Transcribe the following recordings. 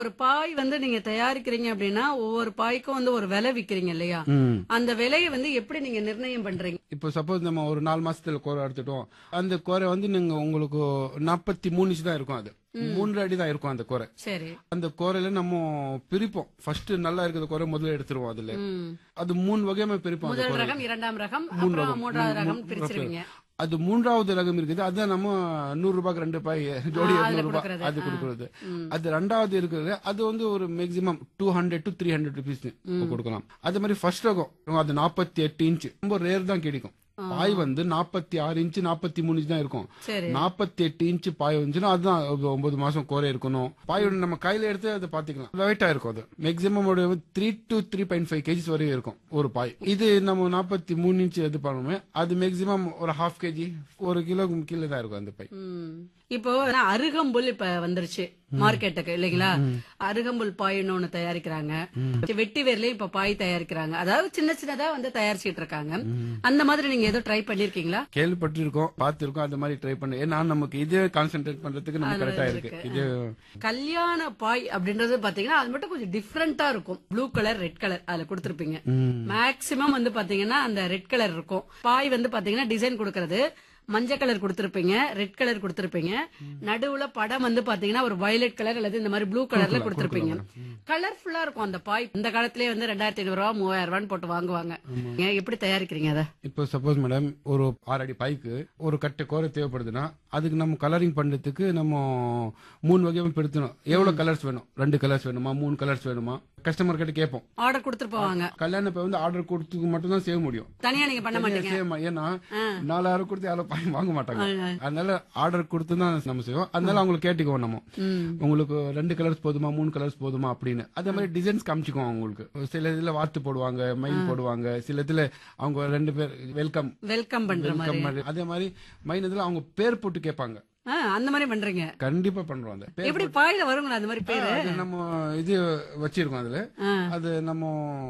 ஒரு பாய் வந்து நீங்க தயாரிக்கிறீங்க அப்படின்னா ஒவ்வொரு பாய்க்கும் வந்து ஒரு விலை விக்கிறீங்க இல்லையா ம். அந்த விலையை வந்து எப்படி நீங்க நிர்ணயம் பண்றீங்க இப்போ சப்போஸ் நம்ம ஒரு நாலு மாசத்துல கோரை எடுத்துட்டோம் அந்த கோரை வந்து நீங்க உங்களுக்கு நாற்பத்தி மூணு இன்ச் தான் இருக்கும் அது மூன்று அடி தான் இருக்கும் அந்த கோரை சரி அந்த கோரையில நம்ம பிரிப்போம் ஃபர்ஸ்ட் நல்லா இருக்கிற கோரை முதல்ல எடுத்துருவோம் அதுல ம். அது மூணு வகையாம பிரிப்போம் அந்த முதல் கோரை ரகம் இரண்டாம் ரகம் மூணு அப்புறம் ரகம். மூன்றாவது மூணு- ரகம் மூணு பிரிச்சிருவீங்க அது மூன்றாவது ரகம் இருக்குது அதுதான் நம்ம நூறு ரூபாய்க்கு ரெண்டு பாய் ஜோடி ஆ, அதுல நூறு ரூபாய் கொடுக்கறது. அது ஆ. கொடுக்கறது ம். அது ரெண்டாவது இருக்கிறது அது வந்து ஒரு maximum two hundred to three hundred rupees கொடுக்கலாம் அதே மாதிரி ஃபர்ஸ்ட் ரகம் அது நாற்பத்தி எட்டு இன்ச் ரொம்ப ரேர் தான் கிடைக்கும் பாய் வந்து நாற்பத்தி ஆறு இன்ச் நாற்பத்தி மூணு இன்ச் தான் இருக்கும் சரி நாற்பத்தி எட்டு இன்ச் பாய் வந்துச்சுன்னா அதுதான் ஒரு ஒன்பது மாசம் கோரை இருக்கணும் பாய் ஒண்ணு நம்ம கையில எடுத்து அதை பாத்துக்கலாம் வெயிட்டா இருக்கும் அது மேக்ஸிமம் ஒரு three to three point five kgs வரையும் இருக்கும் ஒரு பாய் இது நம்ம நாற்பத்தி மூணு இன்ச் இது பண்ணுவோமே அது மேக்ஸிமம் ஒரு ஹாஃப் கேஜி ஒரு கிலோ கீழே தான் இருக்கும் அந்த பாய் ம். இப்போ ஆனா அருகம்புல் இப்ப வந்துருச்சு மார்க்கெட்டுக்கு இல்லைங்களா அருகம்புல் பாயின்னு ஒண்ணு தயாரிக்கிறாங்க வெட்டி வேர்லயும் இப்ப பாய் தயாரிக்கிறாங்க அதாவது சின்ன சின்னதா வந்து தயாரிச்சிட்டு இருக்காங்க அந்த மாதிரி நீங்க ஏதோ ட்ரை பண்ணிருக்கீங்களா கேள்விப்பட்டிருக்கோம் பார்த்திருக்கோம் அந்த மாதிரி ட்ரை பண்ண ஏன்னா நமக்கு இதே கான்சென்ட்ரேட் பண்றதுக்கு நம்ம கரெக்டா இருக்கு இது கல்யாண பாய் அப்படின்றது பாத்தீங்கன்னா அது மட்டும் கொஞ்சம் டிஃப்ரெண்டா இருக்கும் ப்ளூ கலர் ரெட் கலர் அதுல கொடுத்திருப்பீங்க மேக்சிமம் வந்து பாத்தீங்கன்னா அந்த ரெட் கலர் இருக்கும் பாய் வந்து பாத்தீங்கன்னா டிசைன் கொடுக்கறது மஞ்சள் கலர் கொடுத்திருப்பீங்க ரெட் கலர் கொடுத்திருப்பீங்க நடுவுல படம் வந்து பாத்தீங்கன்னா ஒரு வயலட் கலர் அல்லது இந்த மாதிரி ப்ளூ கலர்ல கொடுத்திருப்பீங்க கலர்ஃபுல்லா இருக்கும் அந்த பாய் இந்த காலத்திலேயே வந்து ரெண்டாயிரத்தி ஐநூறு ரூபா மூவாயிரம் ரூபான்னு போட்டு வாங்குவாங்க ஏன் எப்படி தயாரிக்கிறீங்க அதை இப்போ சப்போஸ் மேடம் ஒரு ஆறு அடி பைக்கு ஒரு கட்டு கோரை தேவைப்படுதுன்னா அதுக்கு நம்ம கலரிங் பண்றதுக்கு நம்ம மூணு வகையாக பிரித்தணும் எவ்வளவு கலர்ஸ் வேணும் ரெண்டு கலர்ஸ் வேணுமா மூணு கலர்ஸ் வேணுமா கஸ்டமர் கிட்ட கேட்போம் ஆர்டர் கொடுத்துட்டு போவாங்க கல்யாண இப்போ வந்து ஆர்டர் கொடுத்துக்கு மட்டும் தான் செய்ய முடியும் தனியா நீங்க பண்ண மாட்டீங்க செய்ய மா- ஏன்னா நாலாயிரம் கொடுத்து யாரும் பாய் வாங்க மாட்டாங்க அதனால ஆர்டர் கொடுத்து தான் நம்ம செய்வோம் அதனால அவங்களுக்கு கேட்டுக்குவோம் நம்ம ம். உங்களுக்கு ரெண்டு கலர்ஸ் போதுமா மூணு கலர்ஸ் போதுமா அப்படின்னு அதே மாதிரி டிசைன்ஸ் காமிச்சுக்குவோம் அவங்களுக்கு சில இதுல வாத்து போடுவாங்க மயில் போடுவாங்க சில இதுல அவங்க ரெண்டு பேர் வெல்கம் வெல்கம் பண்ற மாதிரி வெல்கம் மாதிரி அதே மாதிரி மைன் இதுல அவங்க பேர் போட்டு கேட்பாங்க ஆ, அந்த மாதிரி பண்றீங்க கண்டிப்பா பண்றோம் அந்த பேர் எப்படி பாயில வருங்களா அந்த மாதிரி பேரு அது நம்ம இது வச்சிருக்கோம் அதுல ஆ. அது நம்ம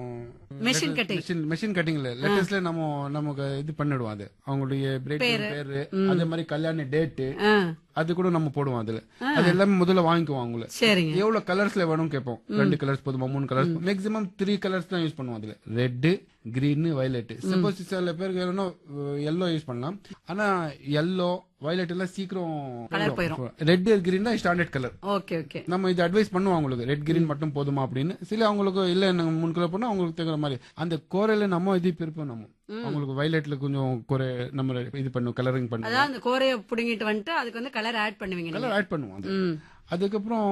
Machine cutting. மெஷின் மெஷின் கட்டிங்ல லெட்டர்ஸ்ல நம்ம நமக்கு இது பண்ணிடுவோம் அது அவங்களுடைய break பேரு அதே மாதிரி கல்யாண டேட்டு ஆ, அது கூட நம்ம போடுவோம் அதுல அது எல்லாமே முதல்ல வாங்கிக்குவோம் அவங்கள சரிங்க எவ்வளவு கலர்ஸ்ல வேணும் கேட்போம் ரெண்டு கலர்ஸ் போதுமா மூணு கலர்ஸ் மேக்ஸிமம் த்ரீ கலர்ஸ் தான் யூஸ் பண்ணுவோம் அதுல ரெட் கிரீன் வயலட் சப்போஸ் சில பேருக்கு வேணும்னா எல்லோ யூஸ் பண்ணலாம் ஆனா எல்லோ வயலட் எல்லாம் சீக்கிரம் ரெட் கிரீன் தான் ஸ்டாண்டர்ட் கலர் ஓகே ஓகே நம்ம இது அட்வைஸ் பண்ணுவோம் அவங்களுக்கு ரெட் கிரீன் மட்டும் போதுமா அப்படின்னு சில அவங்களுக்கு இல்ல நாங்க மூணு கலர் பண்ணா அவங்களுக்கு தகுந்த மாதிரி அந்த கோரையில நம்ம இது பிரிப்போம் நம்ம அவங்களுக்கு வயலட்ல கொஞ்சம் குறை நம்ம இது பண்ணுவோம் கலரிங் பண்ணுவோம் அதான் அந்த கோரைய புடுங்கிட்டு வந்துட்டு அதுக்கு வந்து கலர் ஆட் பண்ணுவீங்க நீங்க. கலர் ஆட் பண்ணுவோம் அது ம் அதுக்கப்புறம்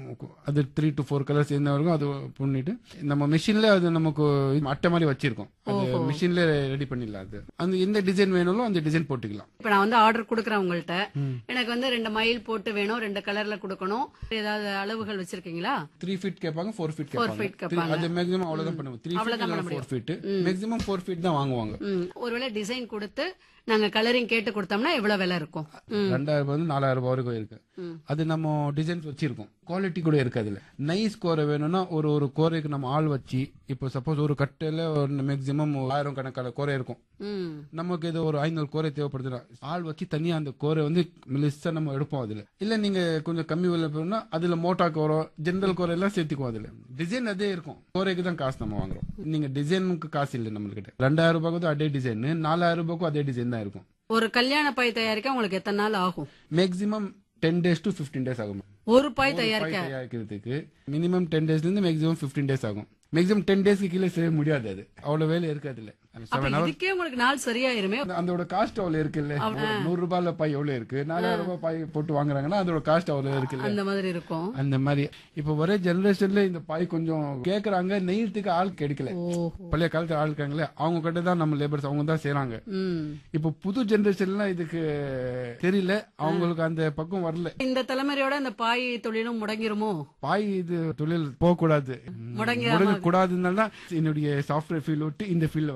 அது த்ரீ டு ஃபோர் கலர்ஸ் என்ன வரைக்கும் அது பண்ணிட்டு நம்ம மிஷின்ல அது நமக்கு அட்டை மாதிரி வச்சிருக்கோம் அது மிஷின்ல ரெடி பண்ணிடலாம் அது அந்த எந்த டிசைன் வேணாலும் அந்த டிசைன் போட்டுக்கலாம் இப்ப நான் வந்து ஆர்டர் கொடுக்குறேன் உங்கள்ட்ட எனக்கு வந்து ரெண்டு மைல் போட்டு வேணும் ரெண்டு கலர்ல கொடுக்கணும் ஏதாவது அளவுகள் வச்சிருக்கீங்களா த்ரீ ஃபீட் கேட்பாங்க ஃபோர் ஃபீட் feet கேட்பாங்க கேட்பாங்க. Three- அது மேக்ஸிமம் அவ்வளவுதான் பண்ணுவோம் three feet four feet maximum four feet தான் வாங்குவாங்க ம் ஒருவேளை டிசைன் கொடுத்து நாங்க கலரிங் கேட்டு கொடுத்தோம்னா எவ்வளவு விலை இருக்கும் ம் ரெண்டாயிரம் ரூபாய் வந்து நாலாயிரம் ரூபாய் வரைக்கும் இருக்கு ம். அது நம்ம டிசைன்ஸ் வச்சிருக்கோம் குவாலிட்டி கூட இருக்கு அதுல நைஸ் கோரை வேணும்னா ஒரு ஒரு கோரைக்கு நம்ம ஆள் வச்சு இப்போ சப்போஸ் ஒரு கட்டையில ஒரு மேக்ஸிமம் ஆயிரம் கணக்கான கோரை இருக்கும் ம் நமக்கு இது ஒரு ஐநூறு கோரை தேவைப்படுதுன்னா ஆள் வச்சு தனியா அந்த கோரை வந்து மெலிசா நம்ம எடுப்போம் அதுல இல்ல நீங்க கொஞ்சம் கம்மி விலை போனா அதுல மோட்டா கோரை ஜென்ரல் கோரை எல்லாம் சேர்த்துக்குவோம் அதுல டிசைன் அதே இருக்கும் கோரைக்கு தான் காசு நம்ம வாங்குறோம் நீங்க டிசைனுக்கு காசு இல்லை நம்மள்கிட்ட ரெண்டாயிரம் ரூபாய்க்கு அதே டிசைன் நாலாயிரம் ரூபாய்க்கும் அதே டிசைன் தான் இருக்கும் ஒரு கல்யாண பாய் தயாரிக்க உங்களுக்கு எத்தனை நாள் ஆகும் maximum ten days to fifteen days ஆகும் ஒரு பாய் தயாரிக்க பாய் தயாரிக்கிறதுக்கு மினிமம் டென் டேஸ்ல இருந்து மேக்ஸிமம் ஃபிஃப்டீன் டேஸ் ஆகும் மேக்ஸிமம் டென் டேஸ்க்கு கீழே செய்ய முடியாது அது அவ்வளவு வேலை இருக்காது இல்ல அப்ப இதுக்கே உங்களுக்கு நாள் சரியாயிருமே அதோட காஸ்ட் அவ்வளவு இருக்குல்ல ஒரு நூறு ரூபாய்ல பாய் எவ்வளவு இருக்கு நாலாயிரம் ரூபாய் பாய் போட்டு வாங்குறாங்கன்னா அதோட காஸ்ட் அவ்வளவு இருக்குல்ல அந்த மாதிரி இருக்கும் அந்த மாதிரி இப்ப ஒரே ஜெனரேஷன்ல இந்த பாய் கொஞ்சம் கேக்குறாங்க நெய்யறதுக்கு ஆள் கிடைக்கல ஓஹோ பழைய காலத்து ஆள் இருக்காங்களே அவங்க கிட்ட தான் நம்ம லேபர்ஸ் அவங்க தான் செய்றாங்க ம் இப்ப புது ஜெனரேஷன்லாம் இதுக்கு தெரியல அவங்களுக்கு அந்த பக்கம் வரல இந்த தலைமுறையோட இந்த பாய் தொழிலும் முடங்கிருமோ பாய் இது தொழில் போக கூடாது முடங்கி முடங்க கூடாதுனால தான் என்னுடைய சாஃப்ட்வேர் ஃபீல்ட் விட்டு இந்த ஃபீல்ட்ல வந்தேன்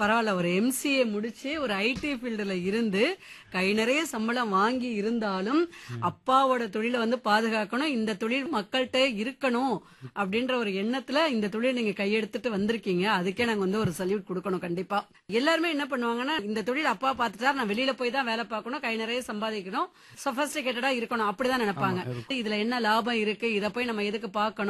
பரவாயில்ல ஒரு எம்சிஏ முடிச்சு ஒரு ஐடி ஃபீல்டுல இருந்து கை நிறைய சம்பளம் வாங்கி இருந்தாலும் அப்பாவோட தொழிலை வந்து பாதுகாக்கணும் இந்த தொழில் மக்கள்கிட்ட இருக்கணும் அப்படின்ற ஒரு எண்ணத்துல இந்த தொழில் நீங்க கையெடுத்துட்டு வந்திருக்கீங்க அதுக்கே நாங்க வந்து ஒரு சல்யூட் கொடுக்கணும் கண்டிப்பா எல்லாருமே என்ன பண்ணுவாங்கன்னா இந்த தொழில் அப்பா பார்த்துட்டா நான் வெளியில போய் தான் வேலை பார்க்கணும் கை நிறைய சம்பாதிக்கணும் சொபஸ்டிகேட்டடா இருக்கணும் அப்படிதான் நினைப்பாங்க இதுல என்ன லாபம் இருக்கு இத போய் நம்ம எதுக்கு பார்க்கணும்